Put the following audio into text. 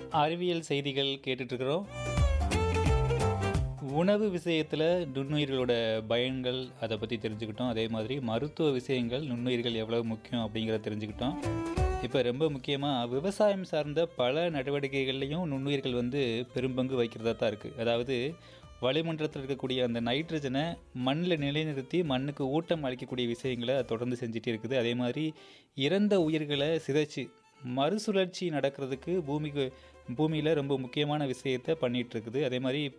அறிவியல் செய்திகள் கேட்டுட்ருக்குறோம் உணவு விஷயத்தில் நுண்ணுயிர்களோட பயன்கள் அதை பற்றி தெரிஞ்சுக்கிட்டோம் அதே மாதிரி மருத்துவ விஷயங்கள் நுண்ணுயிர்கள் எவ்வளவு முக்கியம் அப்படிங்கிறத தெரிஞ்சுக்கிட்டோம் இப்போ ரொம்ப முக்கியமாக விவசாயம் சார்ந்த பல நடவடிக்கைகள்லையும் நுண்ணுயிர்கள் வந்து பெரும்பங்கு வைக்கிறதா தான் இருக்குது அதாவது வளிமண்டலத்தில் இருக்கக்கூடிய அந்த நைட்ரஜனை மண்ணில் நிலைநிறுத்தி மண்ணுக்கு ஊட்டம் அளிக்கக்கூடிய விஷயங்களை அது தொடர்ந்து செஞ்சுட்டே இருக்குது அதே மாதிரி இறந்த உயிர்களை சிதைச்சு மறுசுழற்சி நடக்கிறதுக்கு பூமிக்கு பூமியில் ரொம்ப முக்கியமான விஷயத்தை பண்ணிகிட்டு இருக்குது அதே மாதிரி